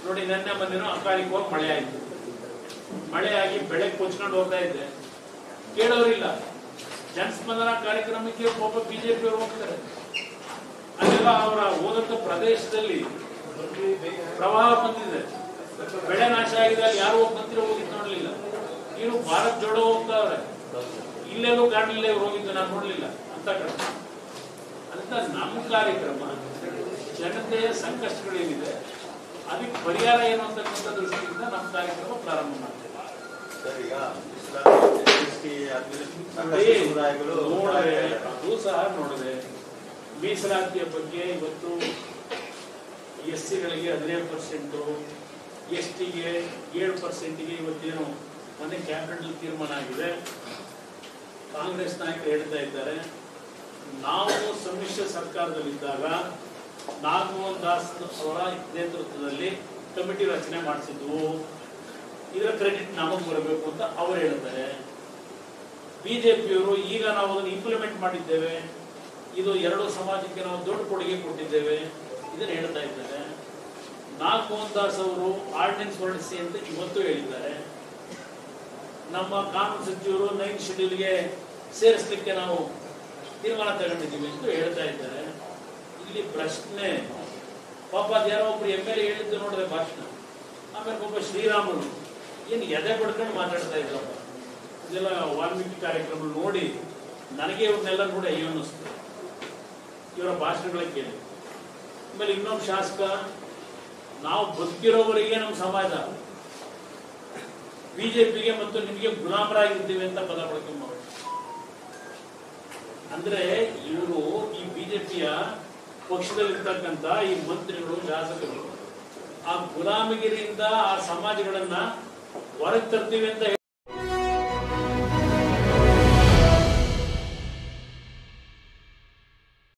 ನೋಡಿ ನೆನ್ನೆ ಮೊನ್ನೆನೂ ಅಕಾಲಿಕವಾಗಿ ಮಳೆ ಆಯ್ತು ಮಳೆ ಆಗಿ ಬೆಳೆ ಕೊಚ್ಕೊಂಡು ಹೋಗ್ತಾ ಇದ್ದೆ ಕೇಳೋರಿಲ್ಲ ಜನಸ್ಪಂದನ ಕಾರ್ಯಕ್ರಮಕ್ಕೆ ಒಬ್ಬ ಬಿಜೆಪಿ ಅವರು ಹೋಗ್ತಾರೆ ಅಲ್ಲೆಲ್ಲ ಅವರ ಓದಂತ ಪ್ರದೇಶದಲ್ಲಿ ಪ್ರವಾಹ ಬಂದಿದೆ ಬೆಳೆ ನಾಶ ಆಗಿದೆ ಅಲ್ಲಿ ಯಾರು ಹೋಗಿ ಮಂತ್ರಿ ಹೋಗಿದ್ದು ನೋಡ್ಲಿಲ್ಲ ಇವರು ಭಾರತ್ ಜೋಡೋ ಹೋಗ್ತಾವ್ರೆ ಇಲ್ಲೆಲ್ಲೂ ಕಾಣಲಿಲ್ಲ ಇವ್ರು ಹೋಗಿದ್ದು ನಾನು ನೋಡ್ಲಿಲ್ಲ ಅಂತ ಕಡೆ ಅಂತ ನಮ್ಮ ಕಾರ್ಯಕ್ರಮ ಜನತೆಯ ಸಂಕಷ್ಟಗಳೇನಿದೆ ಅದಕ್ಕೆ ಪರಿಹಾರ ಏನು ಅಂತಕ್ಕಂಥ ದೃಷ್ಟಿಯಿಂದ ನಮ್ಮ ಕಾರ್ಯಕ್ರಮ ಪ್ರಾರಂಭ ಮಾಡ್ತೇವೆ ಸರ್ ಈಗ ಇಸ್ಲಾಮಿಕ್ ಜಿ ಆದ್ಮೇಲೆ ಸಾಕಷ್ಟು ಸಮುದಾಯಗಳು ನೋಡಿದೆ ಅದು ಸಹ ನೋಡಿದೆ ಮೀಸಲಾತಿಯ ಬಗ್ಗೆ ಇವತ್ತು ಎಸ್ ಸಿಗಳಿಗೆ ಹದಿನೇಳು ಪರ್ಸೆಂಟು ಎಸ್ ಟಿಗೆ ಏಳು ಪರ್ಸೆಂಟಿಗೆ ಇವತ್ತೇನು ಮೊನ್ನೆ ಕ್ಯಾಬಿನೆಟ್ ತೀರ್ಮಾನ ಆಗಿದೆ ಕಾಂಗ್ರೆಸ್ ನಾಯಕರು ಹೇಳ್ತಾ ಇದ್ದಾರೆ ನಾವು ಸಮ್ಮಿಶ್ರ ಸರ್ಕಾರದಲ್ಲಿದ್ದಾಗ ನಾಗಮೋಹನ್ ದಾಸ್ ಅವರ ನೇತೃತ್ವದಲ್ಲಿ ಕಮಿಟಿ ರಚನೆ ಮಾಡಿಸಿದ್ವು ಇದರ ಕ್ರೆಡಿಟ್ ನಮಗೆ ಬರಬೇಕು ಅಂತ ಅವರು ಹೇಳ್ತಾರೆ ಬಿಜೆಪಿಯವರು ಈಗ ನಾವು ಅದನ್ನು ಇಂಪ್ಲಿಮೆಂಟ್ ಮಾಡಿದ್ದೇವೆ ಇದು ಎರಡು ಸಮಾಜಕ್ಕೆ ನಾವು ದೊಡ್ಡ ಕೊಡುಗೆ ಕೊಟ್ಟಿದ್ದೇವೆ ಇದನ್ನು ಹೇಳ್ತಾ ಇದ್ದಾರೆ ನಾಗಮೋಹನ್ ದಾಸ್ ಅವರು ಆರ್ಡಿನೆನ್ಸ್ ಹೊರಡಿಸಿ ಅಂತ ಇವತ್ತು ಹೇಳಿದ್ದಾರೆ ನಮ್ಮ ಕಾನೂನು ಸಚಿವರು ನೈನ್ ಶೆಡ್ಯೂಲ್ಗೆ ಸೇರಿಸಲಿಕ್ಕೆ ನಾವು ತೀರ್ಮಾನ ತಗೊಂಡಿದ್ದೀವಿ ಎಂದು ಹೇಳ್ತಾ ಇದ್ದಾರೆ ಇಲ್ಲಿ ಪ್ರಶ್ನೆ ಪಾಪ ಅದ್ ಯಾರೋ ಒಬ್ರು ಎಮ್ ಎಲ್ ಎ ಹೇಳಿದ್ದು ನೋಡಿದ್ರೆ ಭಾಷಣ ಆಮೇಲೆ ಒಬ್ಬ ಶ್ರೀರಾಮುಲು ಏನು ಎದೆ ಪಡ್ಕೊಂಡು ಮಾತಾಡ್ತಾ ಇದ್ದಪ್ಪ ಇದೆಲ್ಲ ವಾಲ್ಮೀಕಿ ಕಾರ್ಯಕ್ರಮ ನೋಡಿ ನನಗೆ ಇವ್ರನ್ನೆಲ್ಲ ನೋಡಿ ಅಯ್ಯೋ ಅನ್ನಿಸ್ತು ಇವರ ಭಾಷಣಗಳ ಕೇಳಿ ಆಮೇಲೆ ಇನ್ನೊಬ್ಬ ಶಾಸಕ ನಾವು ಬದುಕಿರೋವರೆಗೆ ನಮ್ಮ ಸಮಾಜ ಬಿಜೆಪಿಗೆ ಮತ್ತು ನಿಮಗೆ ಗುಲಾಮರಾಗಿರ್ತೀವಿ ಅಂತ ಪದ ಬಳಕೆ ಅಂದ್ರೆ ಇವರು ಈ ಬಿಜೆಪಿಯ ಪಕ್ಷದಲ್ಲಿರ್ತಕ್ಕಂಥ ಈ ಮಂತ್ರಿಗಳು ಶಾಸಕರು ಆ ಗುಲಾಮಗಿರಿಯಿಂದ ಆ ಸಮಾಜಗಳನ್ನ ಹೊರಗೆ ತರ್ತೀವಿ ಅಂತ